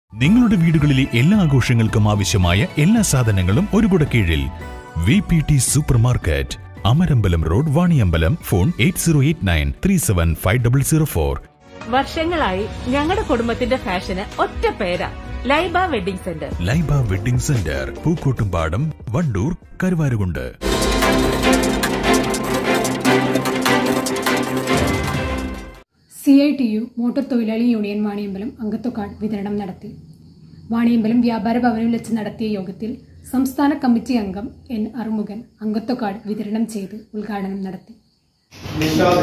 നിങ്ങളുടെ വീടുകളിലെ എല്ലാ ആഘോഷങ്ങൾക്കും ആവശ്യമായ എല്ലാ സാധനങ്ങളും ഒരു കുട കീഴിൽ V P T super market Amarambalam road Vaniyambalam phone eight zero eight nine three seven five double zero four വർഷങ്ങളായി ഞങ്ങളുടെ കുടുംബത്തിന്റെ ഫാഷന് ഒറ്റ പേരാ Laiba wedding centre Laiba wedding centre Pookkottumpadam Wandoor Karuvarakundu C I T U motor തൊഴിലാളി യൂണിയൻ വാണിയമ്പലം അംഗത്വ കാർഡ് വിതരണം നടത്തി വാണിയമ്പലം വ്യാപാര ഭവനിൽ വെച്ച് നടത്തിയ യോഗത്തിൽ സംസ്ഥാന കമ്മിറ്റി അംഗം എൻ അറുമുഖൻ അംഗത്വ കാർഡ് വിതരണം ചെയ്ത് ഉദ്ഘാടനം നടത്തി നിഷാദ്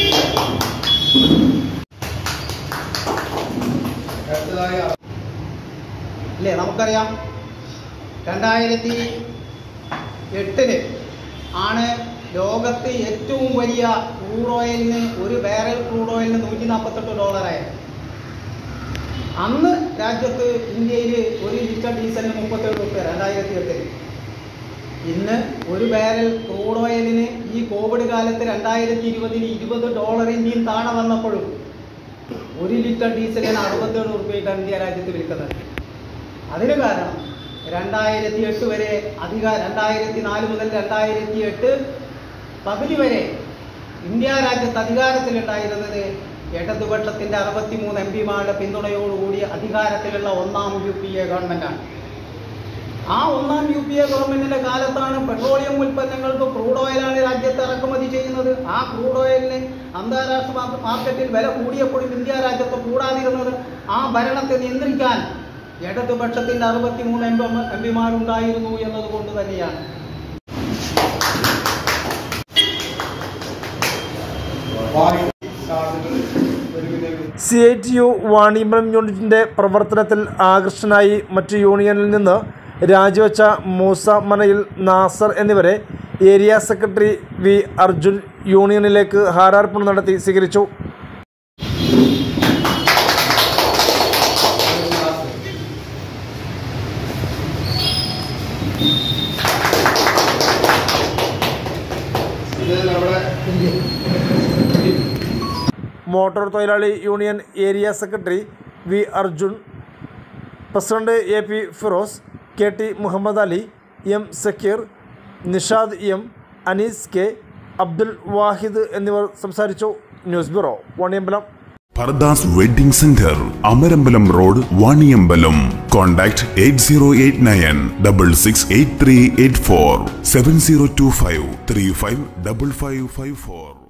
അടുത്തതായി ഇല്ലേ നമുക്കറിയാം രണ്ടായിരത്തി എട്ടില് ആണ് ലോകത്ത് ഏറ്റവും വലിയ ക്രൂഡ് ഓയിലിന് ഒരു ബാരൽ ക്രൂഡ് ഓയിലിന് നൂറ്റി നാൽപ്പത്തെട്ട് ഡോളറായത് അന്ന് രാജ്യത്ത് ഇന്ത്യയിൽ ഒരു ലിറ്റർ ഡീസലിന് മുപ്പത്തേഴ് റുപ്യ രണ്ടായിരത്തി എട്ടിൽ ഇന്ന് ഒരു ബാരൽ ക്രൂഡ് ഓയിലിന് ഈ കോവിഡ് കാലത്ത് രണ്ടായിരത്തി ഇരുപതിൽ ഇരുപത് ഡോളർ ഇന്ത്യയിൽ താഴെ വന്നപ്പോഴും ഒരു ലിറ്റർ ഡീസലിന് അറുപത്തേഴ് റുപ്യക്കാണ് ഇന്ത്യ രാജ്യത്ത് വിൽക്കുന്നത് അതിന് കാരണം രണ്ടായിരത്തി എട്ട് വരെ അധിക രണ്ടായിരത്തി നാല് മുതൽ രണ്ടായിരത്തി എട്ട് പകുതി വരെ ഇന്ത്യ രാജ്യത്ത് അധികാരത്തിലുണ്ടായിരുന്നത് ഇടതുപക്ഷത്തിന്റെ അറുപത്തിമൂന്ന് എം പിമാരുടെ പിന്തുണയോടുകൂടി അധികാരത്തിലുള്ള ഒന്നാം യു പി എ ഗവൺമെന്റാണ് ആ ഒന്നാം യു പി എ ഗവൺമെന്റിന്റെ കാലത്താണ് പെട്രോളിയം ഉൽപ്പന്നങ്ങൾക്ക് ക്രൂഡ് ഓയിലാണ് രാജ്യത്ത് ഇറക്കുമതി ചെയ്യുന്നത് ആ ക്രൂഡ് ഓയിലിന് അന്താരാഷ്ട്ര മാർ- മാർക്കറ്റിൽ വില കൂടിയപ്പോഴും ഇന്ത്യ രാജ്യത്ത് കൂടാതിരുന്നത് ആ ഭരണത്തെ നിയന്ത്രിക്കാൻ ഇടതുപക്ഷത്തിന്റെ അറുപത്തിമൂന്ന് എം എം പിമാരുണ്ടായിരുന്നു എന്നതുകൊണ്ട് തന്നെയാണ് വാണി സാധുക്കൾ ഒരുവിധ C I T U Vaniyambalam യൂണിറ്റിൻ്റെ പ്രവർത്തനത്തിൽ ആകർഷനായി മറ്റ് യൂണിയനിൽ നിന്ന് രാജിവെച്ച മൂസ മനയിൽ നാസർ എന്നിവരെ ഏരിയ സെക്രട്ടറി വി അർജുൻ യൂണിയനിലേക്ക് ഹാരാർപ്പണം നടത്തി സ്വീകരിച്ചു ഇത് നമ്മുടെ മോട്ടോർ തൊഴിലാളി union area secretary V Arjun president A P Firoz K T Muhammad Ali M Sakkir Nishad M Anees K Abdul Vahid എന്നിവർ സംസാരിച്ചു news bureau Vaniyambalam Fardas wedding centre Amarambalam road Vaniyambalam contact eight zero eight nine double six eight three eight four seven zero two five three five double five five four